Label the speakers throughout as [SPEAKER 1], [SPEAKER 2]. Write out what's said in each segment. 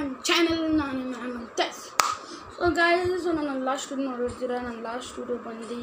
[SPEAKER 1] ಮೈ channel ನಾನು ಮ್ಯಾಮ್ ತೆಸ್ ಸೊ ಗಾಯಸ್ ನಾನು ಲಾಸ್ಟ್ ವಿಡಿಯೋ ನೋಡಿರ್ತೀರ ನನ್ನ ಲಾಸ್ಟ್ ವಿಡಿಯೋ ಬಂದು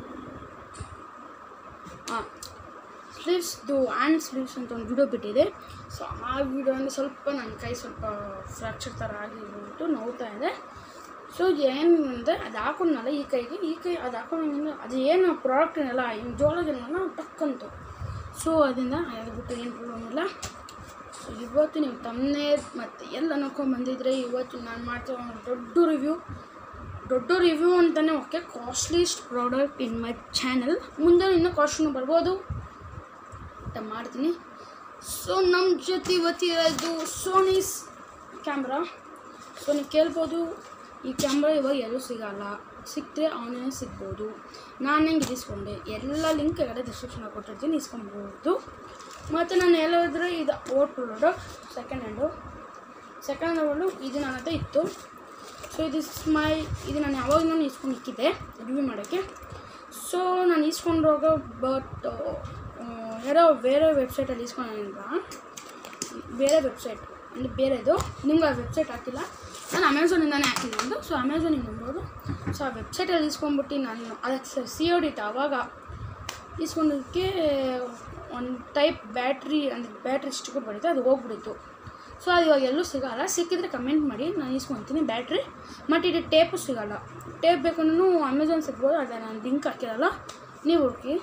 [SPEAKER 1] ಹಾಂ ಸ್ಲೀವ್ಸ್ದು ಆ್ಯಂಡ್ ಸ್ಲೀವ್ಸ್ ಅಂತ ಒಂದು ವಿಡಿಯೋ ಬಿಟ್ಟಿದೆ ಸೊ ಆ ವಿಡಿಯೋ ಅಂದರೆ ಸ್ವಲ್ಪ ನನ್ನ ಕೈ ಸ್ವಲ್ಪ ಫ್ರ್ಯಾಕ್ಚರ್ ಥರ ಆಗಿಬಿಟ್ಟು ನೋವ್ತಾ ಇದೆ ಸೊ ಏನು ಅಂದರೆ ಅದು ಹಾಕೊಂಡ್ನಲ್ಲ ಈ ಕೈಗೆ ಈ ಕೈ ಅದು ಹಾಕೊಂಡ್ಮೇಲೆ ಅದು ಏನು ಪ್ರಾಡಕ್ಟ್ ಏನಲ್ಲ ಜೋಳದಿನಲ್ಲ ಟಕ್ಕಂತು ಸೊ ಅದರಿಂದ ಅದು ಬಿಟ್ಟು ಏನು ಪ್ರಾಬ್ಲಮ್ ಇಲ್ಲ ಸೊ ಇವತ್ತು ನೀವು ತಮ್ಮನೇ ಮತ್ತು ಎಲ್ಲ ನೋಡ್ಕೊಂಡು ಬಂದಿದ್ರೆ ಇವತ್ತು ನಾನು ಮಾಡ್ತಾ ಒಂದು ದೊಡ್ಡ ರಿವ್ಯೂ ದೊಡ್ಡ ರಿವ್ಯೂ ಅಂತಲೇ okay costliest product in my channel ಮುಂದೆ ಇನ್ನೂ ಕಾಸ್ಟ್ನು ಬರ್ಬೋದು ಅಂತ ಮಾಡ್ತೀನಿ ಸೊ ನಮ್ಮ ಜೊತೆ ಇವತ್ತಿರೋದು ಸೋನೀಸ್ ಕ್ಯಾಮ್ರಾ ಸೊ ನೀವು ಕೇಳ್ಬೋದು ಈ ಕ್ಯಾಮ್ರಾ ಇವಾಗ ಎಲ್ಲೂ ಸಿಗಲ್ಲ ಸಿಕ್ಕರೆ ಆನ್ಲೈನ್ ಸಿಗ್ಬೋದು ನಾನು ಹೆಂಗೆ ಇಸ್ಕೊಂಡೆ ಎಲ್ಲ ಲಿಂಕ್ ಕೆಳಗಡೆ ಡಿಸ್ಕ್ರಿಪ್ಷನ್ ಕೊಟ್ಟಿರ್ತೀನಿ ಇಸ್ಕೊಬೋದು ಮತ್ತು ನಾನು ಹೇಳಿದ್ರೆ ಇದು ಓಟ್ product second hand second hand ಇದು ನನ್ನ ಹತ್ರ ಇತ್ತು ಸೊ ಇದು ಮೈ ಇದು ನಾನು ಯಾವಾಗ ನಾನು ಇಸ್ಕೊಂಡು ಇಕ್ಕಿದ್ದೆ ರಿವ್ಯೂ ಮಾಡೋಕ್ಕೆ ಸೊ ನಾನು ಇಸ್ಕೊಂಡೋಗ ಬಟ್ ಯಾರೋ ಬೇರೆ ವೆಬ್ಸೈಟಲ್ಲಿ ಇಸ್ಕೊಂಡಿಲ್ಲ ಬೇರೆ ವೆಬ್ಸೈಟ್ ಅಂದರೆ ಬೇರೆದು ನಿಮ್ಗೆ ಆ ವೆಬ್ಸೈಟ್ ಹಾಕಿಲ್ಲ ನಾನು ಅಮೆಝಾನಿಂದಾನೇ ಹಾಕಿದ್ದು ಸೊ ಅಮೆಝಾನಿಗೆ ನೋಡ್ಬೋದು ಸೊ ಆ ವೆಬ್ಸೈಟಲ್ಲಿ ಇಸ್ಕೊಂಡ್ಬಿಟ್ಟು ನಾನು ಅದಕ್ಕೆ ಸಿ ಓ ಡಿಟ್ ಆವಾಗ ಇಸ್ಕೊಂಡೋದಕ್ಕೆ ಒಂದು ಟೈಪ್ ಬ್ಯಾಟ್ರಿ ಅಂದರೆ ಬ್ಯಾಟ್ರಿ ಇಷ್ಟು ಬರುತ್ತೆ ಅದು ಹೋಗ್ಬಿಟ್ಟಿತ್ತು ಸೊ ಅದು ಇವಾಗ ಎಲ್ಲೂ ಸಿಗಲ್ಲ ಸಿಕ್ಕಿದ್ರೆ ಕಮೆಂಟ್ ಮಾಡಿ ನಾನು ಇಸ್ಕೊತೀನಿ ಬ್ಯಾಟ್ರಿ ಮತ್ತು ಇದು ಟೇಪು ಸಿಗಲ್ಲ ಟೇಪ್ ಬೇಕಂದ್ರೂ ಅಮೆಝಾನ್ ಸಿಗ್ಬೋದು ಅದೇ ನಾನು ಲಿಂಕ್ ಹಾಕಿರಲ್ಲ ನೀವು ಹುಡುಕಿ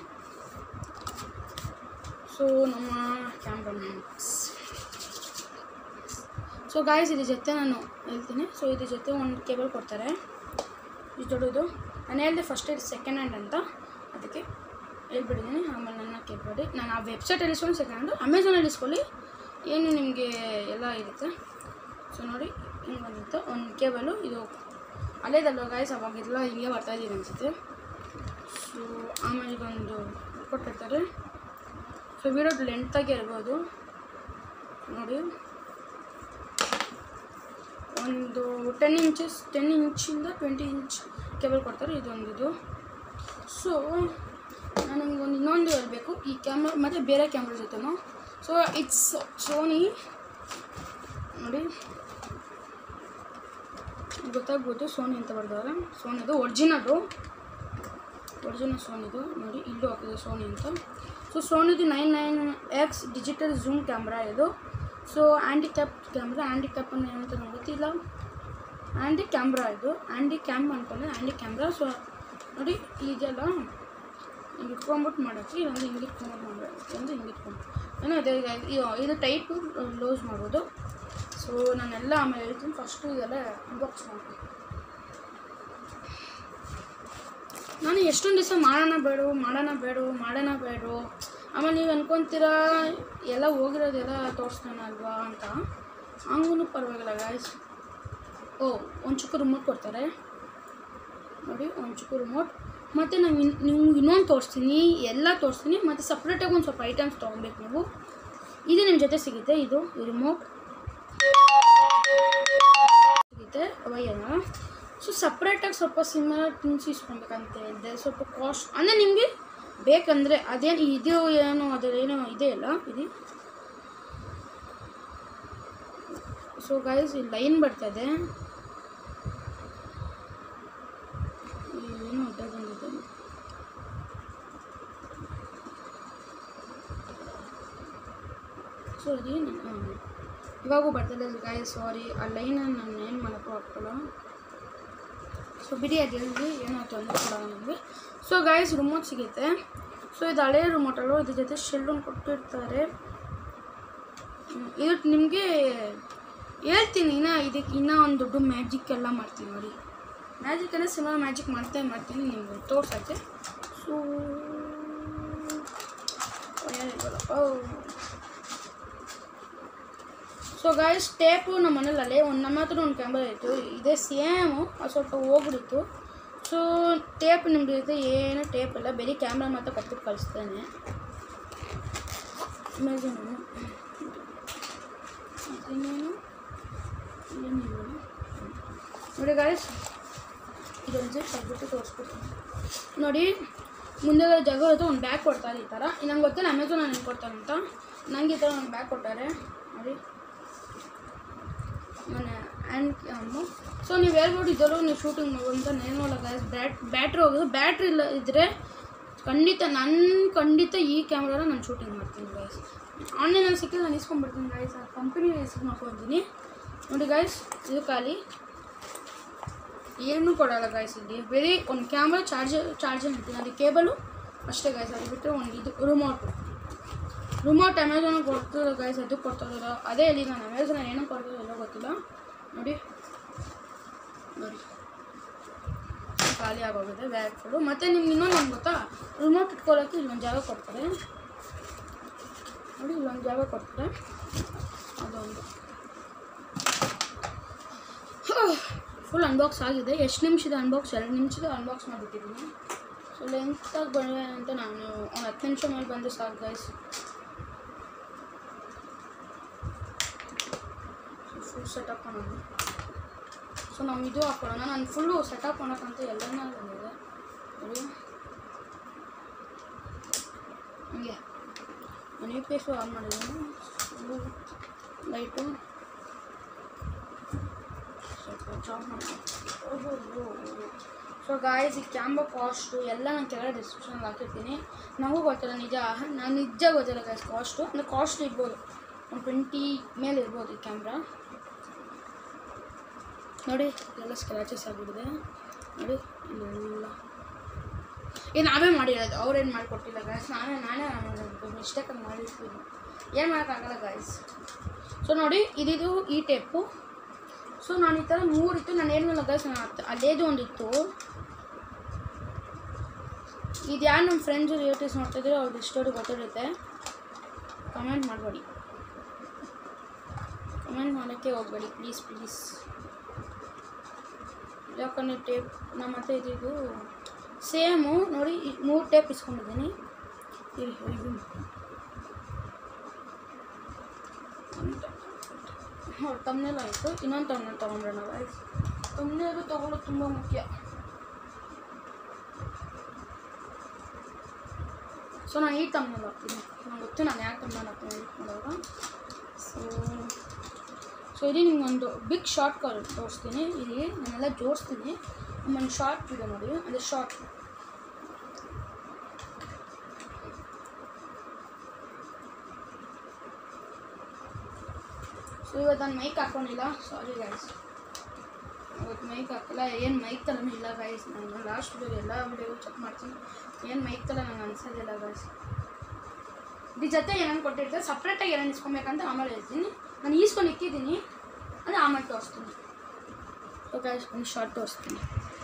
[SPEAKER 1] ಸೊ ನಮ್ಮ ಕ್ಯಾಮ್ರಾಮನ್ಸ್ ಸೊ ಗಾಯ್ಸ್ ಇದ್ರ ಜೊತೆ ನಾನು ಹೇಳ್ತೀನಿ ಸೊ ಇದ್ರ ಜೊತೆ ಒಂದು ಕೇಬಲ್ ಕೊಡ್ತಾರೆ ಇದು ದೊಡ್ಡದು ನಾನು ಹೇಳಿದೆ ಫಸ್ಟ್ ಇದು ಸೆಕೆಂಡ್ ಹ್ಯಾಂಡ್ ಅಂತ ಅದಕ್ಕೆ ಹೇಳ್ಬಿಟ್ಟಿದ್ದೀನಿ ಆಮೇಲೆ ನನ್ನ ಕೇಳ್ಬೇಡಿ ನಾನು ಆ ವೆಬ್ಸೈಟಲ್ಲಿ ಇಸ್ಕೊಂಡು ಸೆಕೆಂಡ್ ಹ್ಯಾಂಡು ಅಮೆಝಾನಲ್ಲಿ ಇಸ್ಕೊಳ್ಳಿ ಏನು ನಿಮಗೆ ಎಲ್ಲ ಇರುತ್ತೆ ಸೊ ನೋಡಿ ಹಿಂಗೆ ಬಂದಿತ್ತು ಒಂದು ಕೇಬಲು ಇದು ಅಲ್ಲೇದಲ್ವ ಗಾಯ್ಸ್ ಅವಾಗೆಲ್ಲ ಹಿಂಗೆ ಬರ್ತಾ ಇದ್ದೀನಿ ಅನಿಸುತ್ತೆ ಸೊ ಆಮೇಲೆ ಇದೊಂದು ಕೊಟ್ಟಿರ್ತಾರೆ ಸೊ ವಿಡಿಯೋ ಲೆಂತಾಗಿ ಇರ್ಬೋದು ನೋಡಿ ಒಂದು ಟೆನ್ ಇಂಚಸ್ ಟೆನ್ ಇಂಚಿಂದ ಟ್ವೆಂಟಿ ಇಂಚ್ ಕೇಬಲ್ ಕೊಡ್ತಾರೆ ಇದೊಂದಿದು ಸೊ ನಾನು ನಿಮ್ಗೆ ಒಂದು ಇನ್ನೊಂದು ಹೇಳಬೇಕು ಈ ಕ್ಯಾಮ್ರಾ ಮತ್ತು ಬೇರೆ ಕ್ಯಾಮ್ರಾ ಜೊತೆನೂ ಸೊ ಇಟ್ಸ್ ಸೋನಿ ನೋಡಿ ಗೊತ್ತಾಗ್ಬೋದು ಸೋನಿ ಅಂತ ಬರ್ದವ್ರೆ ಸೋನಿದು ಒರ್ಜಿನಲ್ಲು ಒರಿಜಿನಲ್ ಸೋನಿದು ನೋಡಿ ಇಲ್ಲೂ ಹಾಕಿದೆ ಸೋನಿ ಅಂತ ಸೊ ಸೋನಿದು nine nine X digital zoom camera ಇದು so Handycam camera Handycam ಅನ್ನೋ ಏನಂತ ನಂಗೆ ಗೊತ್ತಿಲ್ಲ ಆ್ಯಂಟಿ ಕ್ಯಾಮ್ರಾ ಇದು ಆ್ಯಂಟಿ ಕ್ಯಾಮ್ ಅಂದ್ಕೊಂಡೆ ಆ್ಯಂಟಿ ಕ್ಯಾಮ್ರಾ ಸೊ ನೋಡಿ ಇದೆಲ್ಲ ಹಿಂಗೆ ಇಟ್ಕೊಂಬಿಟ್ಟು ಮಾಡೋಕ್ಕೆ ಇದೊಂದು ಹಿಂಗೆ ಇಟ್ಕೊಂಬಿಟ್ಟು ಮಾಡಬೇಕು ಒಂದು ಹಿಂಗೆ ಇಟ್ಕೊಂಡು ಏನೋ ಇದೆ ಇದೆ ಇದು- ಇದು ಟೈಪು ಲೂಸ್ ಮಾಡ್ಬೋದು ಸೊ ನಾನೆಲ್ಲ ಆಮೇಲೆ ಹೇಳ್ತೀನಿ ಫಸ್ಟು ಇದೆಲ್ಲ ಅನ್ಬಾಕ್ಸ್ ಮಾಡ್ತೀನಿ ನಾನು ಎಷ್ಟೊಂದು ದಿವಸ ಮಾಡೋಣ ಬೇಡ ಮಾಡೋಣ ಬೇಡ ಮಾಡೋಣ ಬೇಡ ಆಮೇಲೆ ನೀವು ಅನ್ಕೊತೀರಾ ಎಲ್ಲ ಹೋಗಿರೋದೆಲ್ಲ ತೋರಿಸ್ತಾನೆ ಅಲ್ವಾ ಅಂತ ಹಂಗೂ ಪರವಾಗಿಲ್ಲ ಗಾಯ್ಸ್ ಓ ಒಂದು ಚಿಕ್ಕ ರಿಮೋಟ್ ಕೊಡ್ತಾರೆ ನೋಡಿ ಒಂದು ಚಿಕ್ಕ ರಿಮೋಟ್ ಮತ್ತು ನಾವು ಇನ್ ನಿಮ್ಗೆ ಇನ್ನೊಂದು ತೋರಿಸ್ತೀನಿ ಎಲ್ಲ ತೋರಿಸ್ತೀನಿ ಮತ್ತು ಸಪ್ರೇಟಾಗಿ ಒಂದು ಸ್ವಲ್ಪ ಐಟಮ್ಸ್ ತೊಗೊಬೇಕು ನೀವು ಇದು ನಿಮ್ಮ ಜೊತೆ ಸಿಗುತ್ತೆ ಇದು ರಿಮೋಟ್ ಸಿಗುತ್ತೆ ವೈಯಲ್ಲ ಸೊ ಸಪ್ರೇಟಾಗಿ ಸ್ವಲ್ಪ ಸಿಮಿಲರ್ ಥಿಂಗ್ಸ್ ಇಸ್ಕೊಬೇಕಂತ ಹೇಳಿದೆ ಸ್ವಲ್ಪ ಕಾಸ್ಟ್ ಅಂದರೆ ನಿಮಗೆ ಬೇಕಂದರೆ ಅದೇನು ಇದು ಏನು ಅದೇನೋ ಇದೆ ಅಲ್ಲ ಇದು ಸೊ ಗೈಸ್ ಇಲ್ಲಿ ಲೈನ್ ಬರ್ತದೆ ಏನೋ ಅಡ್ಡ ಬಂದಿದೆ ಸೊ ಅದೇನು ಹಾಂ ಇವಾಗೂ ಬರ್ತದೆ ಗಾಯ ಸಾರಿ ಆ ಲೈನನ್ನು ನಾನು ಏನು ಮಾಡೋಕ್ಕೂ ಆಗ್ತಲ್ಲ ಸೊ ಬಿಡಿ ಅದು ಹೇಳಿ ಏನೋ ತೊಂದರೆ ಕೊಡೋಣ ನಮಗೆ ಸೊ ಗಾಯಸ್ ರಿಮೋಟ್ ಸಿಗುತ್ತೆ ಸೊ ಇದು ಹಳೆಯ ರಿಮೋಟಲ್ಲೂ ಇದ್ರ ಜೊತೆ ಶೆಲ್ಲನ್ನು ಕೊಟ್ಟಿರ್ತಾರೆ ಹ್ಮ್, ಇದು ನಿಮಗೆ ಹೇಳ್ತೀನಿ ಇನ್ನ ಇದಕ್ಕೆ ಇನ್ನೂ ಒಂದು ದೊಡ್ಡ ಮ್ಯಾಜಿಕ್ ಎಲ್ಲ ಮಾಡ್ತೀನಿ ನೋಡಿ ಮ್ಯಾಜಿಕ್ ಅಂದರೆ ಸಿನಿಮಾ ಮ್ಯಾಜಿಕ್ ಮಾಡ್ತಾ ಮಾಡ್ತೀನಿ ನಿಮಗೆ ತೋರ್ಸಕ್ಕೆ ಸೊ ಸೊ ಗಾಯ್ಸ್ ಟೇಪು ನಮ್ಮ ಮನೇಲಿ ಅಲ್ಲೇ ಒಂದು ನಮ್ಮ ಹತ್ರ ಒಂದು ಕ್ಯಾಮ್ರಾ ಇತ್ತು ಇದೇ ಸೇಮು ಅದು ಸ್ವಲ್ಪ ಹೋಗ್ಬಿಡಿತ್ತು ಸೊ ಟೇಪ್ ನಿಮ್ದು ಜೊತೆ ಏನು ಟೇಪ್ ಇಲ್ಲ ಬರೀ ಕ್ಯಾಮ್ರಾ ಮಾತ್ರ ಕಟ್ಬಿಟ್ಟು ಕಳಿಸ್ತೇನೆ ಅಮೆಝಾನು ಮತ್ತಿನ್ನೇನು ಏನಿಲ್ಲ ನೋಡಿ ಗಾಯ್ಸ್ ಇದೊಂದು ಜಿಪ್ ತೆಗ್ಬಿಟ್ಟು ತೋರಿಸ್ಬಿಡ್ತೀನಿ ನೋಡಿ ಮುಂದೆ ಜಾಗ ಇರುತ್ತೆ ಒಂದು ಬ್ಯಾಗ್ ಕೊಡ್ತಾರೆ ಈ ಥರ ನಂಗೆ ಗೊತ್ತಿಲ್ಲ ಅಮೆಝಾನ್ ನನಗೆ ಕೊಡ್ತಾರೆ ಅಂತ ನಂಗೆ ಈ ಥರ ಒಂದು ಬ್ಯಾಗ್ ಕೊಟ್ಟಾರೆ ನೋಡಿ ನಾನು ಆ್ಯಂಡ್ ಕ್ಯಾಮು ಸೊ ನೀವು ಹೇಳ್ಬೋದು ಇದರಲ್ಲೂ ನೀವು ಶೂಟಿಂಗ್ ಮಾಡ್ಬೋದು ಅಂತ ಏನೂ ಅಲ್ಲ ಗೈಸ್ ಬ್ಯಾಟ್ ಬ್ಯಾಟ್ರಿ ಹೋಗೋದು ಬ್ಯಾಟ್ರಿ ಇಲ್ಲ ಇದ್ದರೆ ಖಂಡಿತ ನನ್ನ ಖಂಡಿತ ಈ ಕ್ಯಾಮ್ರಾನ ನಾನು ಶೂಟಿಂಗ್ ಮಾಡ್ತೀನಿ ಗೈಸ್ ಆನ್ಲೈನಲ್ಲಿ ಸಿಕ್ಕಿದ್ರೆ ನಾನು ಇಸ್ಕೊಂಡ್ಬಿಡ್ತೀನಿ ಗೈಸ್ ಆ ಕಂಪ್ನಿ ರಿಸೀವ್ ಮಾಡ್ಕೊತೀನಿ ನೋಡಿ ಗೈಸ್ ಇದು ಖಾಲಿ ಏನೂ ಕೊಡಲ್ಲ ಗೈಸ್ ಇಲ್ಲಿ ಬರೀ ಒಂದು ಕ್ಯಾಮ್ರಾ ಚಾರ್ಜರ್ ಚಾರ್ಜರ್ ಇರ್ತೀನಿ ಅದು ಕೇಬಲು ಅಷ್ಟೇ ಗೈಸ್ ಅದು ಬಿಟ್ಟರೆ ಒಂದು ಇದು ರಿಮೋಟು ರಿಮೋಟ್ ಅಮೆಝಾನ್ ಕೊಡ್ತದೆ ಗೈಸ್ ಅದು ಕೊಡ್ತದಲ್ಲ ಅದೇ ಹೇಳಿ ನಾನು ಅಮೆಝಾನ್ ಏನೋ ಕೊಡ್ತದೆ ಎಲ್ಲೋ ಗೊತ್ತಿಲ್ಲ ನೋಡಿ ನೋಡಿ ಖಾಲಿ ಆಗೋಗಿದೆ ಬ್ಯಾಗ್ ಫುಲ್ಲು ಮತ್ತು ನಿಮ್ಗೆ ಇನ್ನೊಂದು ಒಂದು ಗೊತ್ತಾ ರಿಮೋಟ್ ಇಟ್ಕೊಳ್ಳೋಕ್ಕೆ ಇಲ್ಲೊಂದು ಜಾಗ ಕೊಡ್ತಾರೆ ನೋಡಿ ಇಲ್ಲೊಂದು ಜಾಗ ಕೊಡ್ತಾರೆ ಅದೊಂದು ಫುಲ್ ಅನ್ಬಾಕ್ಸ್ ಆಗಿದೆ ಎಷ್ಟು ನಿಮಿಷದ ಅನ್ಬಾಕ್ಸ್ ಎರಡು ನಿಮಿಷದ ಅನ್ಬಾಕ್ಸ್ ಮಾಡಿಬಿಟ್ಟಿದ್ದೀನಿ ಸೊ ಲೆಂತಾಗಿ ಬಂದಿದೆ ಅಂತ ನಾನು ಒಂದು ಹತ್ತು ನಿಮಿಷ ಮೇಲೆ ಬಂದರೆ ಸಾಕು ಗೈಸ್ ಫುಲ್ ಸೆಟಪ್ ಮಾಡೋಣ ಸೊ ನಾವು ಇದು ಹಾಕೊಳ್ಳೋಣ ನಾನು ಫುಲ್ಲು ಸೆಟಪ್ ಮಾಡೋಕ್ಕಂತ ಎಲ್ಲನೇ ಬಂದಿದೆ ನೋಡಿ ಹಂಗೆ ನಾನು ಯು ಪಿ ಎಸ್ ಆನ್ ಮಾಡಿದ್ದೀನಿ ಲೈಟು ಸ್ವಲ್ಪ ಜಾಬ್ ಸೊ ಗಾಯಸ್ ಈ ಕ್ಯಾಮ್ರಾ ಕಾಸ್ಟು ಎಲ್ಲ ನಾನು ಕೆಳಗಡೆ ಡಿಸ್ಕ್ರಿಪ್ಷನಲ್ಲಿ ಹಾಕಿರ್ತೀನಿ ನನಗೂ ಗೊತ್ತಿಲ್ಲ ನಿಜ ನಾನು ನಿಜ ಗೊತ್ತಿಲ್ಲ ಗಾಯ್ಸ್ ಕಾಸ್ಟು ಅಂದರೆ ಕಾಸ್ಟ್ ಇರ್ಬೋದು ಒಂದು ಟ್ವೆಂಟಿ ಮೇಲೆ ಇರ್ಬೋದು ಈ ಕ್ಯಾಮ್ರಾ ನೋಡಿ ಎಲ್ಲ ಸ್ಕ್ರ್ಯಾಚಸ್ ಆಗಿಬಿಟ್ಟಿದೆ ನೋಡಿ ಇಲ್ಲೆಲ್ಲ ಇದು ನಾವೇ ಮಾಡಿರೋದು ಅವ್ರೇನು ಮಾಡಿಕೊಟ್ಟಿಲ್ಲ ಗಾಯ್ಸ್ ನಾವೇ ನಾನೇ ಮಿಸ್ಟೇಕಾಗಿ ಮಾಡಿರ್ತೀವಿ ಏನು ಮಾಡೋಕ್ಕಾಗಲ್ಲ ಗಾಯ್ಸ್ ಸೊ ನೋಡಿ ಇದಿದು ಈ ಟೇಪು ಸೊ ನಾನು ಈ ಥರ ಮೂರಿತ್ತು ನಾನು ಏನಿಲ್ಲ ಗೈಸ್ ನಾನು ಹತ್ತು ಅಲ್ಲೇದು ಒಂದಿತ್ತು ಇದು ಯಾರು ನಮ್ಮ ಫ್ರೆಂಡ್ಸು ರಿಲೇಟಿವ್ಸ್ ನೋಡ್ತಿದ್ರೆ ಅವ್ರಿಗೆ ಇಷ್ಟೋದು ಗೊತ್ತಿರುತ್ತೆ ಕಮೆಂಟ್ ಮಾಡಬೇಡಿ ಕಮೆಂಟ್ ಮಾಡೋಕ್ಕೆ ಹೋಗಬೇಡಿ ಪ್ಲೀಸ್ ಪ್ಲೀಸ್ ಯಾಕಂದರೆ ಟೇಪ್ ನಮ್ಮ ಹತ್ರ ಇದ್ದಿದ್ದು ಸೇಮು ನೋಡಿ ಈ ಮೂರು ಟೇಪ್ ಇಸ್ಕೊಂಡಿದ್ದೀನಿ ಇರಿ ಇದು ಅವ್ರು ತಮ್ಮನೇಲ ಆಯಿತು ಇನ್ನೊಂದು ತಮ್ಮನೇಲಿ ತೊಗೊಂಡ್ರೆ ಗೈಸ್ ತಮ್ಮನೇಲು ತೊಗೊಳ್ಳೋದು ತುಂಬ ಮುಖ್ಯ ಸೊ ನಾನು ಈ ತಮ್ಮನೇಲಿ ಹಾಕ್ತೀನಿ ನಂಗೆ ಗೊತ್ತು ನಾನು ಯಾಕೆ ತಮ್ಮನೇಲಿ ಹಾಕ್ತೀನಿ edit ಮಾಡುವಾಗ ಸೊ ಸೊ ಇಲ್ಲಿ ನಿಮ್ಗೊಂದು ಬಿಗ್ ಶಾರ್ಟ್ ಕಾಲ್ ತೋರಿಸ್ತೀನಿ ಇಲ್ಲಿ ನಾನೆಲ್ಲ ಜೋಡಿಸ್ತೀನಿ ಒಂದು ಶಾರ್ಟ್ ವಿಡಿಯೋ ನೋಡಿ ಅಂದರೆ ಶಾರ್ಟ್ ಸೊ ಇವತ್ತು ನಾನು ಮೈಕ್ ಹಾಕ್ಕೊಂಡಿಲ್ಲ ಸಾರಿ ಗೈಸ್ ಇವತ್ತು ಮೈಕ್ ಹಾಕಿಲ್ಲ ಏನು ಮೈಕ್ ಥರನೂ ಇಲ್ಲ ಗೈಸ್ ನಾನು ಲಾಸ್ಟ್ ವಿಡಿಯೋ ಎಲ್ಲ ವಿಡಿಯೋ ಚೆಕ್ ಮಾಡ್ತೀನಿ ಏನು ಮೈಕ್ ಥರ ನಂಗೆ ಅನ್ಸೋದಿಲ್ಲ ಗೈಸ್ ಇದ್ರ ಜೊತೆ ಏನೇನು ಕೊಟ್ಟಿರ್ತಾರೆ ಸಪ್ರೇಟಾಗಿ ಏನೇನು ಇಸ್ಕೊಬೇಕಂತ ಆಮೇಲೆ ಹೇಳ್ತೀನಿ ನಾನು ಈಸ್ಕೊಂಡು ಇಕ್ಕಿದ್ದೀನಿ ಅದು ಆಮೇಲೆ ತೋರಿಸ್ತೀನಿ ಸೊ ಗೈಸ್ ಒಂದು ಶಾರ್ಟ್ ತೋರಿಸ್ತೀನಿ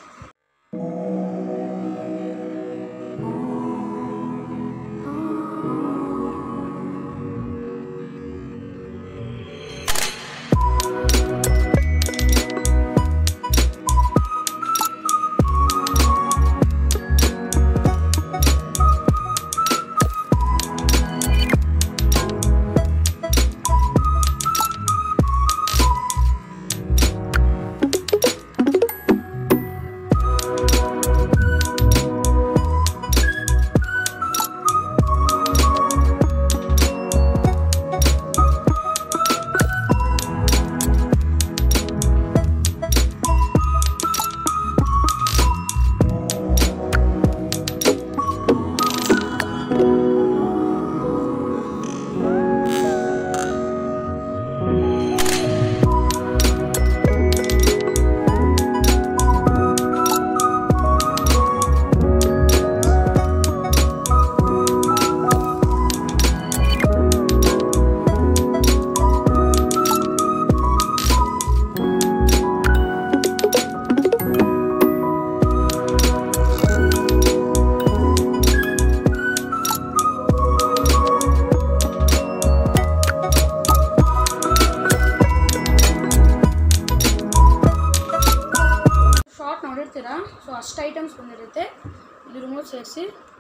[SPEAKER 1] ಶಾರ್ಟ್ ನೋಡಿರ್ತೀರಾ ಸೊ ಅಷ್ಟು ಐಟಮ್ಸ್ ಬಂದಿರುತ್ತೆ ಇದು ರಿಮೋಟ್ ಸೇರಿಸಿ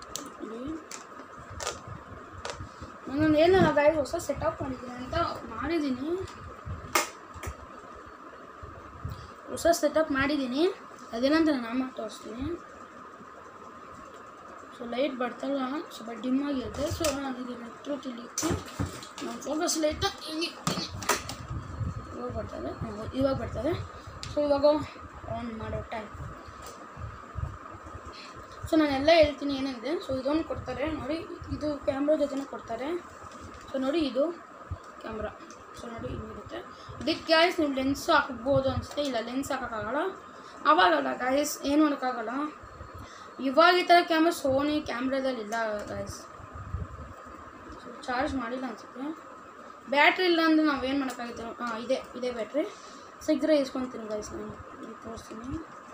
[SPEAKER 1] ನಾನು ಏನಲ್ಲ ಗಾಡಿ ಹೊಸ ಸೆಟಪ್ ಮಾಡಿದ್ದೀನಿ ಅಂತ ಮಾಡಿದ್ದೀನಿ ಹೊಸ ಸೆಟಪ್ ಮಾಡಿದ್ದೀನಿ ಅದೇನಂತ ನಾನು ಆಮೇಲೆ ತೋರಿಸ್ತೀನಿ ಸೊ ಲೈಟ್ ಬರ್ತಲ್ಲ ಸ್ವಲ್ಪ ಡಿಮ್ ಆಗಿರುತ್ತೆ ಸೊ ನಾನು ಇದನ್ನು ಹತ್ರ ತಿಲಿಕ್ಕೆ ನಾನು ಫೋಕಸ್ ಲೈಟ್ ಹಿಂಗೆ ಇವಾಗ ಬರ್ತದೆ ಹ್ಮ್, ಇವಾಗ ಬರ್ತದೆ ಸೊ ಇವಾಗ ಆನ್ ಮಾಡೋ ಟೈಮ್ ಸೊ ನಾನೆಲ್ಲ ಹೇಳ್ತೀನಿ ಏನಿದೆ ಸೊ ಇದೊಂದು ಕೊಡ್ತಾರೆ ನೋಡಿ ಇದು ಕ್ಯಾಮ್ರಾ ಜೊತೆನೇ ಕೊಡ್ತಾರೆ ಸೊ ನೋಡಿ ಇದು ಕ್ಯಾಮ್ರಾ ಸೊ ನೋಡಿ ಹಿಂಗಿರುತ್ತೆ ಇದಕ್ಕೆ ಗ್ಯಾಸ್ ನೀವು ಲೆನ್ಸ್ ಹಾಕ್ಬೋದು ಅನಿಸುತ್ತೆ ಇಲ್ಲ ಲೆನ್ಸ್ ಹಾಕೋಕ್ಕಾಗಲ್ಲ ಅವಾಗಲ್ಲ ಗಾಯಸ್ ಏನು ಮಾಡೋಕ್ಕಾಗಲ್ಲ ಇವಾಗ ಈ ಥರ ಕ್ಯಾಮ್ರಾ ಸೋನಿ ಕ್ಯಾಮ್ರಾದಲ್ಲಿ ಇಲ್ಲ ಗಾಯಸ್ ಸೊ ಚಾರ್ಜ್ ಮಾಡಿಲ್ಲ ಅನಿಸುತ್ತೆ ಬ್ಯಾಟ್ರಿ ಇಲ್ಲ ಅಂದರೆ ನಾವೇನು ಮಾಡೋಕ್ಕಾಗುತ್ತೆ ಹಾಂ ಇದೆ ಇದೆ ಬ್ಯಾಟ್ರಿ ಸಿಗ್ರೆ ಇಸ್ಕೊತೀನಿ ಗಾಯ್ಸ್ ನಾನು ಇಲ್ಲಿ ತೋರಿಸ್ತೀನಿ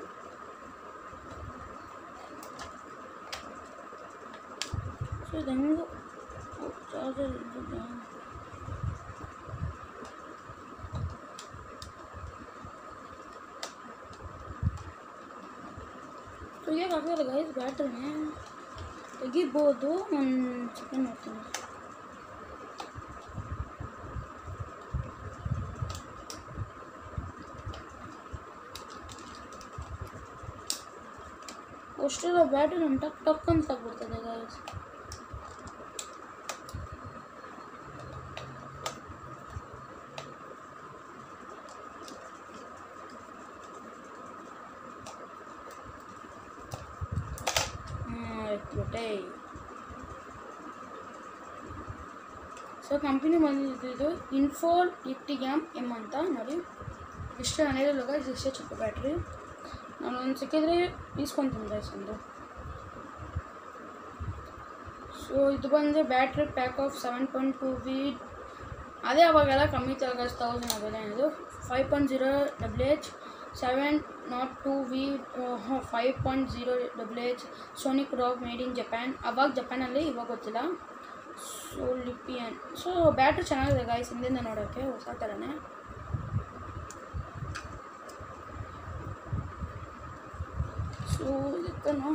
[SPEAKER 1] ಸೊ ಇದು ಹೆಂಗು ಚಾರ್ಜರ್ ಇದ್ದಿದ್ದೆ ತೆಗಿಯೋಕ್ಕಾಗಲ್ಲ ಗೈಸ್ ಬ್ಯಾಟ್ರಿನೇ ತೆಗಿಬೋದು ಒಂದು ಸೆಕೆಂಡ್ ನೋಡ್ತೀನಿ ಅಷ್ಟೆಲ್ಲ ಬ್ಯಾಟ್ರಿ ನಮ್ಮ ಟಕ್ ಟಕ್ ಅಂತ ಆಗ್ಬಿಡ್ತದೆ ಗೈಸ್ ಎತ್ಬಿಟ್ಟೆ ಸೊ ಕಂಪ್ನಿ ಬಂದಿದ್ದು ಇನ್ಫೋಲ್ ಇಟ್ಟಿಗ್ಯಾಮ್ ಎಮ್ ಅಂತ ನೋಡಿ ಇಷ್ಟು ಹನ್ನೆರಡು ಗೈಸ್ ಇಷ್ಟೇ ಚಿಕ್ಕ ಬ್ಯಾಟ್ರಿ ನಾನು ಒಂದು ಸಿಕ್ಕಿದ್ರೆ ಈಸ್ಕೊತೀನಿ ಗೈಸ್ ಒಂದು ಸೊ ಇದು ಬಂದರೆ battery pack of seven point two B ಅದೇ ಅವಾಗೆಲ್ಲ ಕಮ್ಮಿ ತಗಸ್ ತೌಸಂಡ್ ಅವೆಲ್ಲ ಇದು five point zero W H seven not two V five point zero W H sonic rock made in Japan ಅವಾಗ ಜಪಾನಲ್ಲಿ ಇವಾಗ ಗೊತ್ತಿಲ್ಲ ಸೊ ಲಿಪಿಯನ್ ಸೊ ಬ್ಯಾಟ್ರಿ ಚೆನ್ನಾಗಿದೆ ಗಾಯ್ಸ್ ಹಿಂದಿಂದ ನೋಡೋಕ್ಕೆ ಹೊಸ ಥರನೇ ಸೊ ಇದಕ್ಕೆ ನಾವು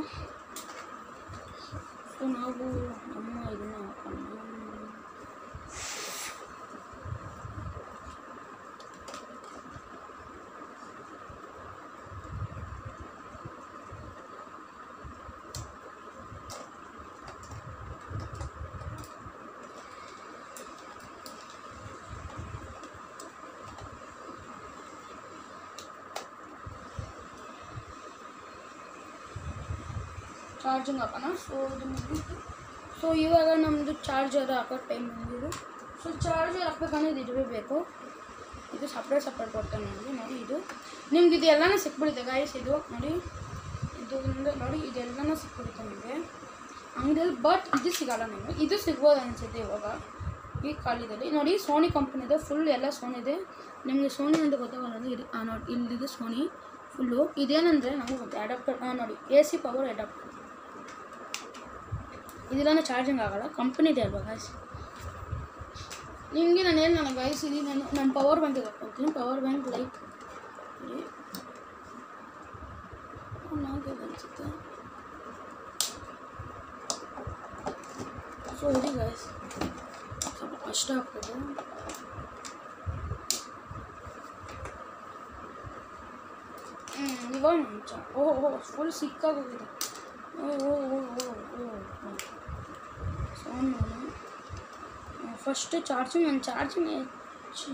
[SPEAKER 1] ಸೊ ನಾವು ನಮ್ಮ ಇದನ್ನು ಹಾಕೋಣ ಚಾರ್ಜಿಂಗ್ ಹಾಕೋಣ ಸೊ ಇದು ಮುಗೀತು ಸೊ ಇವಾಗ ನಮ್ಮದು ಚಾರ್ಜರ್ ಹಾಕೋ ಟೈಮ್ ಬಂದಿದ್ದು ಸೊ ಚಾರ್ಜರ್ ಹಾಕ್ಬೇಕಂದ್ರೆ ಇದು ಇರಬೇಕು ಇದು ಸಪ್ರೇಟ್ ಸಪ್ರೇಟ್ ಕೊಡ್ತಾನೆ ನನಗೆ ನೋಡಿ ಇದು ನಿಮ್ಗೆ ಇದು ಎಲ್ಲನೂ ಸಿಕ್ಬಿಡುತ್ತೆ ಗಾಯಸ್ ಇದು ನೋಡಿ ಇದು ಒಂದು ನೋಡಿ ಇದೆಲ್ಲನೂ ಸಿಕ್ಬಿಡುತ್ತೆ ನಿಮಗೆ ಅಂಗಡಿಯಲ್ಲಿ ಬಟ್ ಇದು ಸಿಗಲ್ಲ ನಿಮಗೆ ಇದು ಸಿಗ್ಬೋದು ಅನಿಸುತ್ತೆ ಇವಾಗ ಈ ಕಾಲದಲ್ಲಿ ನೋಡಿ ಸೋನಿ ಕಂಪ್ನಿದೆ ಫುಲ್ ಎಲ್ಲ ಸೋನಿ ಇದೆ ನಿಮಗೆ ಸೋನಿ ಅಂತ ಗೊತ್ತಾಗಲ್ಲ ಅಂದರೆ ಇದು ಆ ನೋಡಿ ಇಲ್ಲಿದೆ ಸೋನಿ ಫುಲ್ಲು ಇದೇನಂದರೆ ನಾವು ಅಡಾಪ್ಟರ್ ಹಾಂ ನೋಡಿ ಎ ಸಿ ಪವರ್ ಅಡಾಪ್ಟರ್ ಇದಿಲ್ಲ ಚಾರ್ಜಿಂಗ್ ಆಗಲ್ಲ ಕಂಪ್ನಿದೆ ಅಲ್ವಾ ಗಾಯ್ಸ್ ನಿಮಗೆ ನಾನು ಏನು ನಾನು ಗಾಯ್ಸ್ ಇದೀನಿ ನಾನು ನನ್ನ ಪವರ್ ಬ್ಯಾಂಕಿಗೆ ಹಾಕ್ಕೊಳ್ತೀನಿ ಪವರ್ ಬ್ಯಾಂಕ್ ಲೈಕ್ ನಾಲ್ಕು ಅನಿಸುತ್ತೆ ಸೊ ಇದು ಗಾಯ್ಸ್ ಸ್ವಲ್ಪ ಕಷ್ಟ ಆಗ್ತದೆ ಹ್ಞೂ ಇವಾಗ ಮುಂಚೆ ಓ ಓ ಫುಲ್ ಸಿಕ್ಕಾಗೋಗಿದೆ ಓ ಓ ಓ ಓ ಓ ಓ ಸೌಂಡ್ ನಾನು ಫಸ್ಟ್ ಚಾರ್ಜಿಂಗ್ ನಾನು ಚಾರ್ಜಿಂಗ್ ಹೆಚ್ಚಿ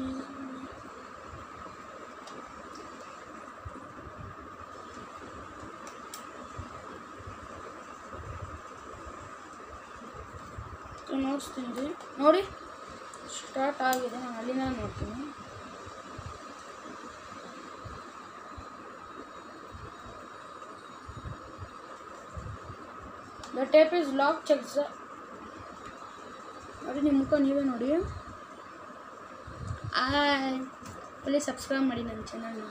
[SPEAKER 1] ನೋಡಿಸ್ತೀನಿ ರೀ ನೋಡಿ ಸ್ಟಾರ್ಟ್ ಆಗಿದೆ ನಾನು ಅಲ್ಲಿಂದ ನೋಡ್ತೀನಿ the tape is lock check ನೋಡಿ ನಿಮ್ಮ ಮುಖ ನೀವೇ ನೋಡಿ ಆಯ್ ಒಳ್ಳೆ ಸಬ್ಸ್ಕ್ರೈಬ್ ಮಾಡಿ ನನ್ನ ಚಾನಲ್ನ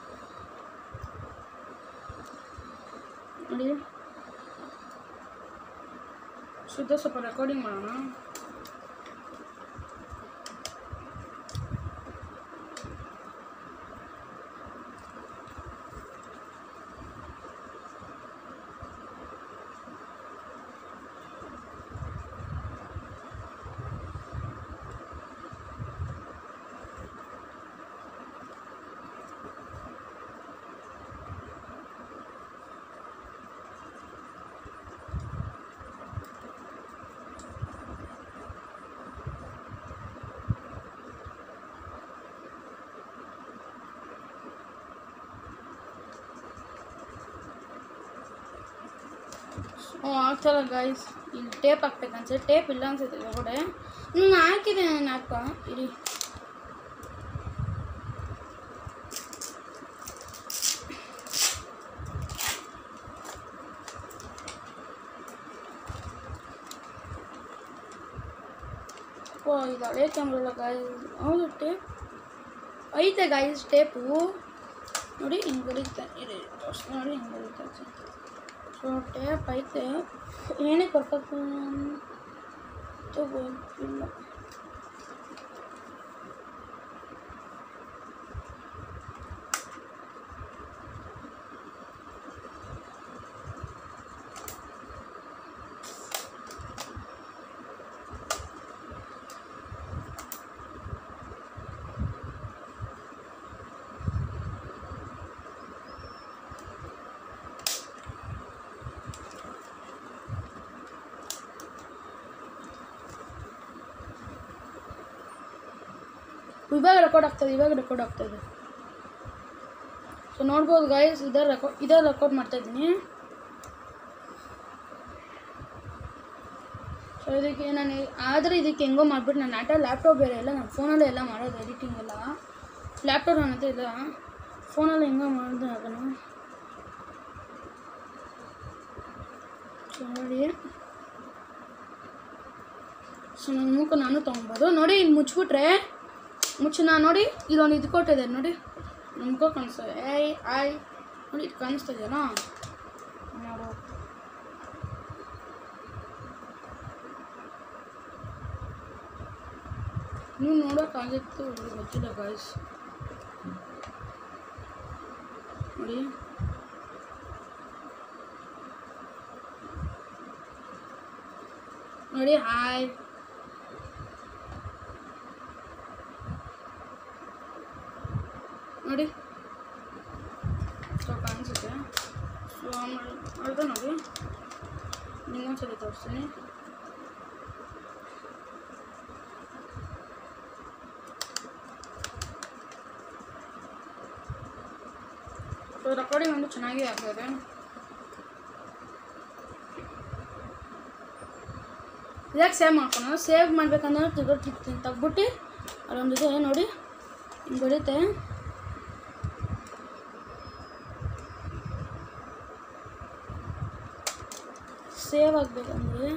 [SPEAKER 1] ನೋಡಿ ಶುದ್ಧ ಸ್ವಲ್ಪ ರೆಕಾರ್ಡಿಂಗ್ ಮಾಡೋಣ ಓ ಆಗ್ತಲ್ಲ ಗೈಸ್ ಇಲ್ಲಿ ಟೇಪ್ ಹಾಕ್ಬೇಕನ್ಸುತ್ತೆ ಟೇಪ್ ಇಲ್ಲ ಅನ್ಸುತ್ತೆ ಒಳಗಡೆ ಹ್ಞೂ ಹಾಕಿದೆ ನಾನು ಹಾಕ ಇರಿ ಓ ಇದು ಹಳೆ ಕ್ಯಾಮ್ರಲ್ಲ ಗಾಯ್ಸ್ ಹೌದು ಟೇಪ್ ಐತೆ ಗಾಯ್ಸ್ ಟೇಪು ನೋಡಿ ಹಿಂಗೆ ಬರೀತೆ ಇರಿ ತೋರ್ಸ್ ನೋಡಿ ಹಿಂಗೆ ಬರೀತೆ ಸೊ ಟೇಪ್ ಐತೆ ಏನಕ್ಕೆ ಬರ್ಬೇಕು ಅಂತ ಗೊತ್ತಿಲ್ಲ ಇವಾಗ ರೆಕಾರ್ಡ್ ಆಗ್ತದೆ ಇವಾಗ ರೆಕಾರ್ಡ್ ಆಗ್ತದೆ ಸೊ ನೋಡ್ಬೋದು ಗೈಸ್ ಇದೇ ರೆಕಾರ್ಡ್ ಇದೇ ರೆಕಾರ್ಡ್ ಮಾಡ್ತಾ ಇದ್ದೀನಿ ಸೊ ಇದಕ್ಕೆ ನಾನು ಆದರೆ ಇದಕ್ಕೆ ಹೆಂಗೋ ಮಾಡಿಬಿಟ್ಟು ನನ್ನ ಆಟ ಲ್ಯಾಪ್ಟಾಪ್ ಬೇರೆ ಇಲ್ಲ ನಾನು ಫೋನಲ್ಲೇ ಎಲ್ಲ ಮಾಡೋದು ಎಡಿಟಿಂಗ್ ಎಲ್ಲ ಲ್ಯಾಪ್ಟಾಪ್ ನನ್ನ ಹತ್ರ ಇಲ್ಲ ಫೋನಲ್ಲಿ ಹೆಂಗೋ ಮಾಡಿದೆ ಅದನ್ನು ಸೊ ನೋಡಿ ಸೊ ನನ್ನ ಮುಖ ನಾನು ತೊಗೊಬೋದು ನೋಡಿ ಇಲ್ಲಿ ಮುಚ್ಬಿಟ್ರೆ ಮುಚ್ಚನ ನೋಡಿ ಇದೊಂದು ಇದು ಕೊಟ್ಟಿದೆ ನೋಡಿ ನಮ್ಮ ಮುಖ ಕಾಣಿಸ್ತದೆ ಏಯ್ ಆಯ್ ನೋಡಿ ಇದು ಕಾಣಿಸ್ತಿದೆಯಲ್ಲ ನೋಡು ನೀವು ನೋಡೋಕ್ಕಾಗಿತ್ತು ಇದು ಗೊತ್ತಿಲ್ಲ ಗಾಯ್ಸ್ ನೋಡಿ ನೋಡಿ ಹಾಯ್ ನೋಡಿ ಸೊ ಕಾಣಿಸುತ್ತೆ ಸೊ ಮಾಡಿದೆ ನೋಡಿ ನಿಮ್ಮೊಂದ್ಸಲಿ ತೋರಿಸ್ತೀನಿ ಸೊ ರೆಕಾರ್ಡಿಂಗ್ ಒಂದು ಚೆನ್ನಾಗಿ ಆಗ್ತದೆ ಇದಕ್ಕೆ ಸೇವ್ ಮಾಡ್ಕೊಂಡು ಸೇವ್ ಮಾಡ್ಬೇಕಂದ್ರೆ ತೆಗೆದು ತೆಗ್ಬಿಟ್ಟು ಅಲ್ಲೊಂದಿದೆ ನೋಡಿ ಹಿಂಗೆ ಬರುತ್ತೆ ಸೇವ್ ಆಗಬೇಕಂದ್ರೆ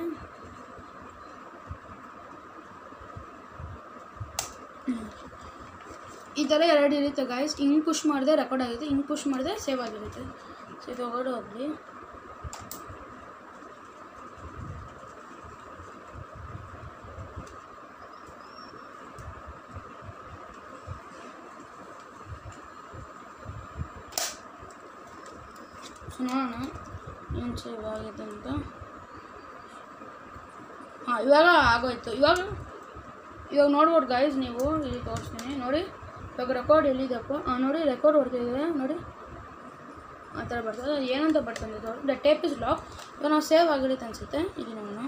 [SPEAKER 1] ಈ ಥರ ಎರಡು ಇರುತ್ತೆ ಗಾಯ್ಸ್ ಹಿಂಗೆ ಪುಷ್ ಮಾಡಿದೆ ರೆಕಾರ್ಡ್ ಆಗುತ್ತೆ ಹಿಂಗೆ ಪುಷ್ ಮಾಡಿದೆ ಸೇವ್ ಆಗಿರುತ್ತೆ ಸೊ ಇದು ಹೊರಗಡೆ ಹೋಗಲಿ ಸೊ ನೋಡೋಣ ಏನು ಸೇವ್ ಆಗಿದೆ ಅಂತ ಹಾಂ ಇವಾಗ ಆಗೋಯ್ತು ಇವಾಗ ಇವಾಗ ನೋಡ್ಬೋದು ಗೈಸ್ ನೀವು ಇಲ್ಲಿ ತೋರಿಸ್ತೀನಿ ನೋಡಿ ಇವಾಗ ರೆಕಾರ್ಡ್ ಎಲ್ಲಿದೆಪ್ಪ ಹಾಂ ನೋಡಿ ರೆಕಾರ್ಡ್ ಹೊಡ್ತಿದೆ ನೋಡಿ ಆ ಥರ ಬರ್ತದೆ ಏನಂತ ಬರ್ತದೆ ದ ಟೇಪ್ ಇಸ್ ಲಾಕ್ ಇವಾಗ ನಾವು ಸೇವ್ ಆಗಿರುತ್ತೆ ಅನಿಸುತ್ತೆ ಇಲ್ಲಿ ನೋಡೋಣ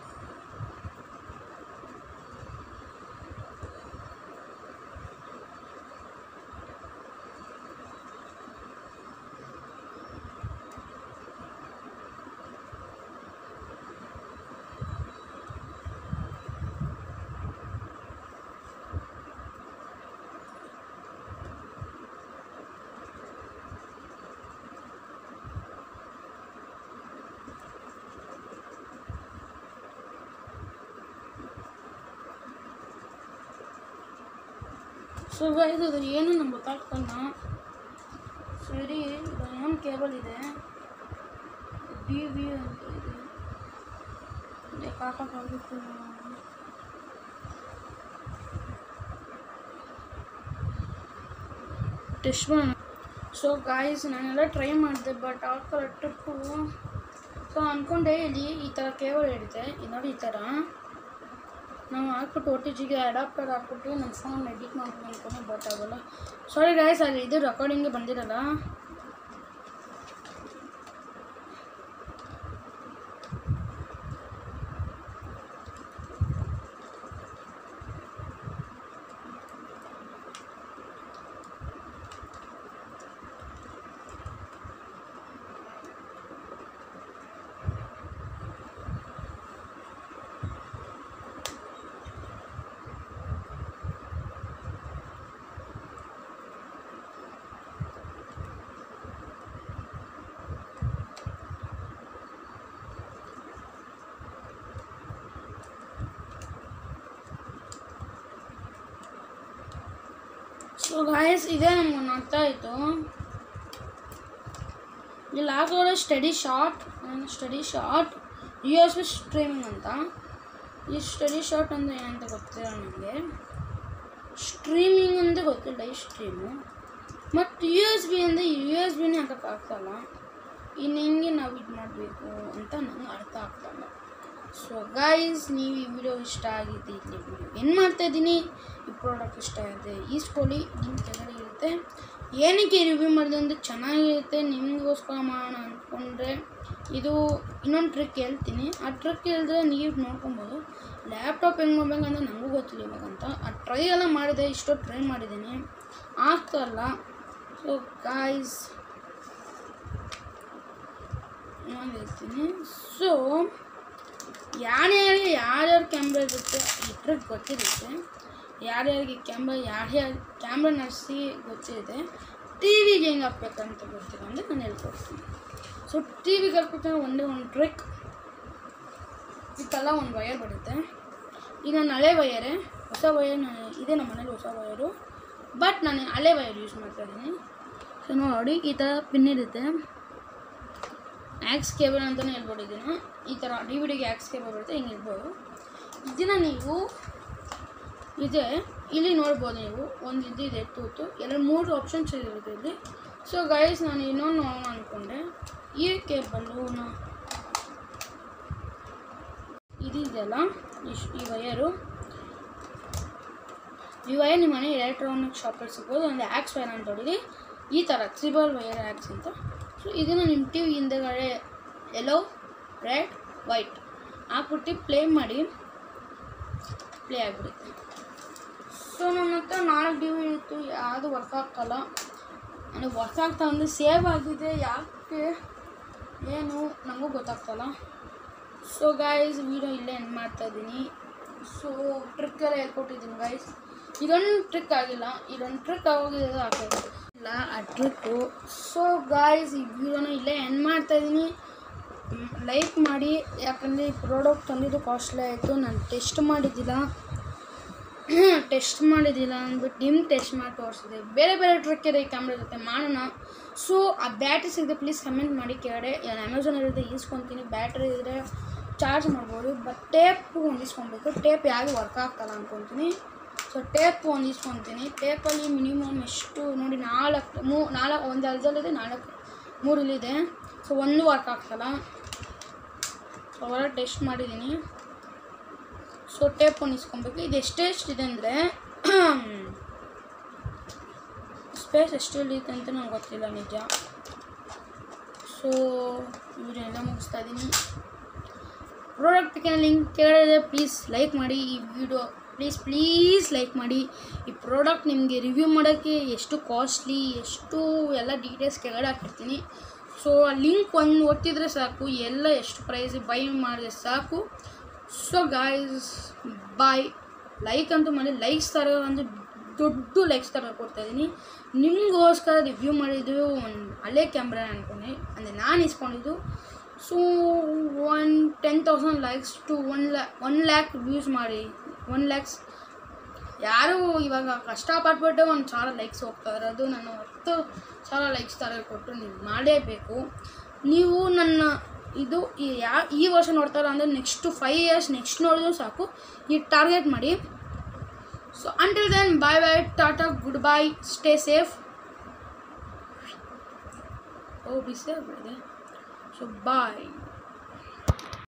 [SPEAKER 1] ಸೊ ಗೈಸ್ ಅದು ಏನು ನಮ್ಗೆ ಗೊತ್ತಾಗ್ತಲ್ಲ ಸರಿ ಇದು ಏನು ಕೇಬಲ್ ಇದೆ ಡಿ ವಿ ಅಂತ ಇದೆ ಇದಕ್ಕೆ ಹಾಕೋಕ್ಕಾಗುತ್ತೆ ಟೆಸ್ಟ್ ಮಾಡೋಣ ಸೊ ಗಾಯ್ಸ್ ನಾನೆಲ್ಲ ಟ್ರೈ ಮಾಡಿದೆ ಬಟ್ ಹಾಕಲ್ಲ ಟ್ರಿಪ್ಪು ಸೊ ಅಂದ್ಕೊಂಡೆ ಇಲ್ಲಿ ಈ ಥರ ಕೇಬಲ್ ಹಿಡಿತೆ ಇದು ನೋಡಿ ಈ ಥರ ನಾವು ಹಾಕ್ಬಿಟ್ಟು ಒ ಟಿ ಜಿಗೆ ಅಡಾಪ್ಟರ್ ಹಾಕ್ಬಿಟ್ಟು ನಮ್ಮ ಫೋನ್ ಎಡಿಟ್ ಮಾಡ್ಕೊಂಡು ಅಂದ್ಕೊಂಡು ಬಟ್ ಆಗಲ್ಲ ಸಾರಿ ಗಾಯ್ಸ್ ಅಲ್ಲಿ ಇದು ರೆಕಾರ್ಡಿಂಗ್ಗೆ ಬಂದಿರಲ್ಲ ಸೊ ಗಾಯಸ್ ಇದೇ ನಮ್ಗೆ ಒಂದು ಅರ್ಥ ಆಯಿತು ಇಲ್ಲಿ ಹಾಕೋದ್ರೆ steady shot steady shot U S B streaming ಅಂತ ಈ ಸ್ಟಡಿ ಶಾರ್ಟ್ ಅಂದರೆ ಏನಂತ ಗೊತ್ತಿಲ್ಲ ನನಗೆ ಸ್ಟ್ರೀಮಿಂಗ್ ಅಂತ ಗೊತ್ತಿಲ್ಲ ಲೈವ್ ಸ್ಟ್ರೀಮು ಮತ್ತು ಯು ಎಸ್ ಬಿ ಅಂದರೆ ಯು ಎಸ್ ಬಿನೇ ಹಾಕೋಕ್ಕಾಗ್ತಲ್ಲ ಇನ್ನು ಹೆಂಗೆ ನಾವು ಇದು ಮಾಡಬೇಕು ಅಂತ ನಂಗೆ ಅರ್ಥ ಆಗ್ತಾಯಿಲ್ಲ ಸೊ ಗೈಸ್ ನೀವು ಈ ವಿಡಿಯೋ ಇಷ್ಟ ಆಗಿದ್ದು ಇಲ್ಲಿ ವಿಡಿಯೋ ಏನು ಮಾಡ್ತಾ ಇದ್ದೀನಿ ಈ ಪ್ರಾಡಕ್ಟ್ ಇಷ್ಟ ಆಗಿದೆ ಈಸ್ಕೊಳ್ಳಿ ನಿಮ್ಮ ಕೆಳಗಡೆ ಇರುತ್ತೆ ಏನಕ್ಕೆ ರಿವ್ಯೂ ಮಾಡಿದೆ ಅಂದರೆ ಚೆನ್ನಾಗಿರುತ್ತೆ ನಿಮಗೋಸ್ಕರ ಮಾಡೋಣ ಅಂದ್ಕೊಂಡ್ರೆ ಇದು ಇನ್ನೊಂದು ಟ್ರಿಕ್ ಹೇಳ್ತೀನಿ ಆ ಟ್ರಿಕ್ ಹೇಳಿದ್ರೆ ನೀವು ನೋಡ್ಕೊಬೋದು ಲ್ಯಾಪ್ಟಾಪ್ ಹೆಂಗೆ ಮಾಡ್ಬೇಕಂತ ನನಗೂ ಗೊತ್ತಿಲ್ಲ ಇವಾಗಂತ ಆ ಟ್ರೈ ಎಲ್ಲ ಮಾಡಿದೆ ಇಷ್ಟೋ ಟ್ರೈ ಮಾಡಿದ್ದೀನಿ ಆಗ್ತಾರಲ್ಲ ಸೊ ಗಾಯ್ಸ್ ನಾನು ಹೇಳ್ತೀನಿ ಸೊ ಯಾರ್ಯಾರಿಗೆ ಯಾರ್ಯಾರು ಕ್ಯಾಮ್ರಾ ಇರುತ್ತೆ ಈ ಟ್ರಿಕ್ ಗೊತ್ತಿರುತ್ತೆ ಯಾರ್ಯಾರಿಗೆ ಕ್ಯಾಮ್ರಾ ಯಾರ್ಯಾರು ಕ್ಯಾಮ್ರಾ ನಡೆಸಿ ಗೊತ್ತಿದೆ ಟಿ ವಿಗೆ ಹೆಂಗೆ ಹಾಕ್ಬೇಕಂತ ಗೊತ್ತಿಲ್ಲ ಅಂದರೆ ನಾನು ಹೇಳ್ಕೊಡ್ತೀನಿ ಸೊ ಟಿ ವಿಗೆ ಹಾಕ್ಬೇಕಂದ್ರೆ ಒಂದೇ ಒಂದು ಟ್ರಿಕ್ ಇದಕ್ಕೆಲ್ಲ ಒಂದು ವಯರ್ ಬರುತ್ತೆ ಈಗ ನಾನು ಹಳೆ ವಯರೇ ಹೊಸ ವಯರ್ ನಾನು ಇದೆ ನಮ್ಮ ಮನೇಲಿ ಹೊಸ ವಯರು ಬಟ್ ನಾನು ಹಳೆ ವಯರ್ ಯೂಸ್ ಮಾಡ್ತಾ ಇದ್ದೀನಿ ಸೊ ನೋಡಿ ಈ ಥರ ಪಿನ್ ಇರುತ್ತೆ ಆ್ಯಕ್ಸ್ ಕೇಬಲ್ ಅಂತಲೇ ಹೇಳ್ಬೋದು ಇದನ್ನು ಈ ಥರ ಡಿ ವಿ ಡಿಗೆ ಆ್ಯಕ್ಸ್ ಕೇಬಲ್ ಬರುತ್ತೆ ಹಿಂಗೆ ಇರ್ಬೋದು ಇದನ್ನು ನೀವು ಇದೆ ಇಲ್ಲಿ ನೋಡ್ಬೋದು ನೀವು ಒಂದು ಇದು ಇದೆ ತೂತು ಎರಡು ಮೂರು ಆಪ್ಷನ್ಸ್ ಇರುತ್ತೆ ಇಲ್ಲಿ ಸೊ ಗೈಸ್ ನಾನು ಇನ್ನೊಂದು ನೋಡೋಣ ಅಂದ್ಕೊಂಡೆ ಈ ಕೇಬಲ್ಲು ನಾ ಇದಿದೆಯಲ್ಲ ಇಶ್ ಈ ವಯರು ಈ ವಯರ್ ನಿಮ್ಮ ಮನೆ ಎಲೆಕ್ಟ್ರಾನಿಕ್ ಶಾಪಲ್ಲಿ ಸಿಗ್ಬೋದು ಒಂದು ಆ್ಯಕ್ಸ್ ವಯರ್ ಅಂತ ಹೊಡಿರಿ ಈ ಥರ ತ್ರಿಬಲ್ ವಯರ್ ಆ್ಯಕ್ಸ್ ಅಂತ ಸೊ ಇದನ್ನು ನಿಮ್ಮ ಟಿ ವಿ ಹಿಂದೆಗಡೆ ಯೆಲ್ಲೋ ರೆಡ್ ವೈಟ್ ಹಾಕ್ಬಿಟ್ಟು ಪ್ಲೇ ಮಾಡಿ ಪ್ಲೇ ಆಗಿಬಿಡುತ್ತೆ ಸೊ ನನ್ನ ಹತ್ರ ನಾಲ್ಕು ಡಿ ವಿ ಇತ್ತು ಯಾವುದು ವರ್ಕ್ ಆಗ್ತಲ್ಲ ನನಗೆ ವರ್ಕ್ ಆಗ್ತಾ ಅಂದರೆ ಸೇವ್ ಆಗಿದೆ ಯಾಕೆ ಏನು ನನಗೂ ಗೊತ್ತಾಗ್ತಲ್ಲ ಸೊ ಗಾಯ್ಸ್ ವೀಡಿಯೋ ಇಲ್ಲೇ ಎಂಡ್ ಮಾಡ್ತಾ ಇದ್ದೀನಿ ಸೊ ಟ್ರಿಕ್ ಎಲ್ಲ ಹೇಳ್ಕೊಟ್ಟಿದ್ದೀನಿ ಗಾಯ್ಸ್ ಇದೊಂದು ಟ್ರಿಕ್ ಆಗಿಲ್ಲ ಇದೊಂದು ಟ್ರಿಕ್ ಆಗೋಗಿದೆ ಹಾಕೋದು ಇಲ್ಲ ಆ ಟ್ರಿಕ್ಕು ಸೊ ಗಾಯ್ಸ್ ಈ ವಿಡಿಯೋನ ಇಲ್ಲೇ ಎಂಡ್ ಮಾಡ್ತಾ ಇದ್ದೀನಿ ಲೈಕ್ ಮಾಡಿ ಯಾಕಂದರೆ ಈ ಪ್ರಾಡಕ್ಟ್ ತಂದಿದ್ದು ಕಾಸ್ಟ್ಲಿ ಆಯಿತು ನಾನು ಟೆಸ್ಟ್ ಮಾಡಿದ್ದಿಲ್ಲ ಟೆಸ್ಟ್ ಮಾಡಿದ್ದಿಲ್ಲ ಅಂದ್ಬಿಟ್ಟು ನಿಮ್ಗೆ ಟೆಸ್ಟ್ ಮಾಡಿ ತೋರಿಸಿದೆ ಬೇರೆ ಬೇರೆ ಟ್ರಿಕ್ ಇದೆ ಈ ಕ್ಯಾಮ್ರಾ ಜೊತೆ ಮಾಡೋಣ ಸೊ ಆ ಬ್ಯಾಟ್ರಿ ಸಿಗದೆ ಪ್ಲೀಸ್ ಕಮೆಂಟ್ ಮಾಡಿ ಕೆಳಗಡೆ ನಾನು ಅಮೆಝಾನಲ್ಲಿ ಈಸ್ಕೊತೀನಿ ಬ್ಯಾಟ್ರಿ ಇದ್ದರೆ ಚಾರ್ಜ್ ಮಾಡ್ಬೋದು ಬಟ್ ಟೇಪ್ ಹೊಂದಿಸ್ಕೊಬೇಕು ಟೇಪ್ ಯಾವುದು ವರ್ಕ್ ಆಗ್ತಲ್ಲ ಅಂದ್ಕೊತೀನಿ ಸೊ ಟೇಪ್ ಹೊಂದಿಸ್ಕೊತೀನಿ ಟೇಪಲ್ಲಿ ಮಿನಿಮಮ್ ಎಷ್ಟು ನೋಡಿ ನಾಲ್ಕು ಮೂ ನಾಲ್ಕು ಒಂದು ಅರ್ಧಲ್ಲಿದೆ ನಾಲ್ಕು ಮೂರಲ್ಲಿದೆ ಸೊ ಒಂದು ವರ್ಕ್ ಆಗ್ತಲ್ಲ ಸೊ ಅವೆಲ್ಲ ಟೆಸ್ಟ್ ಮಾಡಿದ್ದೀನಿ ಸೊ ಟೇಪ್ ಹೊಂದಿಸ್ಕೊಬೇಕು ಇದು ಎಷ್ಟೆಷ್ಟಿದೆ ಅಂದರೆ ಸ್ಪೇಸ್ ಎಷ್ಟು ಹಿಡಿಯುತ್ತೆ ಅಂತ ನಂಗೆ ಗೊತ್ತಿಲ್ಲ ನಿಜ ಸೊ ಇವನ್ನೆಲ್ಲ ಮುಗಿಸ್ತಾ ಇದ್ದೀನಿ ಪ್ರಾಡಕ್ಟ್ಗೆ ಲಿಂಕ್ ಕೇಳಿದ್ರೆ ಪ್ಲೀಸ್ ಲೈಕ್ ಮಾಡಿ ಈ ವಿಡಿಯೋ ಪ್ಲೀಸ್ ಪ್ಲೀಸ್ ಲೈಕ್ ಮಾಡಿ ಈ ಪ್ರಾಡಕ್ಟ್ ನಿಮಗೆ ರಿವ್ಯೂ ಮಾಡೋಕ್ಕೆ ಎಷ್ಟು ಕಾಸ್ಟ್ಲಿ ಎಷ್ಟು ಎಲ್ಲ ಡೀಟೇಲ್ಸ್ ಕೆಳಗಡೆ ಹಾಕಿರ್ತೀನಿ ಸೊ ಆ ಲಿಂಕ್ ಒಂದು ಒತ್ತಿದ್ರೆ ಸಾಕು ಎಲ್ಲ ಎಷ್ಟು ಪ್ರೈಸ್ ಬೈ ಮಾಡಿದ್ರೆ ಸಾಕು ಸೊ ಗಾಯ್ಸ್ ಬಾಯ್ ಲೈಕ್ ಅಂತೂ ಮಾಡಿ ಲೈಕ್ಸ್ ಥರ ಅಂದರೆ ದೊಡ್ಡ ಲೈಕ್ಸ್ ಥರ ಕೊಡ್ತಾ ಇದ್ದೀನಿ ನಿಮಗೋಸ್ಕರ ರಿವ್ಯೂ ಮಾಡಿದ್ದು ಒಂದು ಹಳೆ ಕ್ಯಾಮ್ರಾ ಅಂದ್ಕೊಂಡೆ ಅಂದರೆ ನಾನು ಇಸ್ಕೊಂಡಿದ್ದು so one ten thousand likes to one ಲ್ಯಾ ಒನ್ ಲ್ಯಾಕ್ ವ್ಯೂಸ್ ಮಾಡಿ ಒನ್ ಲ್ಯಾಕ್ಸ್ ಯಾರು ಇವಾಗ ಕಷ್ಟಪಟ್ಬಿಟ್ಟು ಒಂದು ಸಾವಿರ ಲೈಕ್ಸ್ ಹೋಗ್ತಾ ಇರೋದು ನಾನು ಹತ್ತು ಸಾವಿರ ಲೈಕ್ಸ್ ಥರ ಕೊಟ್ಟು ನೀವು ಮಾಡಲೇಬೇಕು ನೀವು ನನ್ನ ಇದು ಈ ಯಾ ಈ ವರ್ಷ ನೋಡ್ತಾರ ಅಂದರೆ ನೆಕ್ಸ್ಟು ಫೈವ್ ಇಯರ್ಸ್ ನೆಕ್ಸ್ಟ್ ನೋಡಿದ್ರು ಸಾಕು ಈ ಟಾರ್ಗೆಟ್ ಮಾಡಿ so until then bye bye tata good bye stay safe ಓ ಬಿಸಿ ಆಗ್ಬಿಡಿದೆ ಸೊ ಬಾಯ್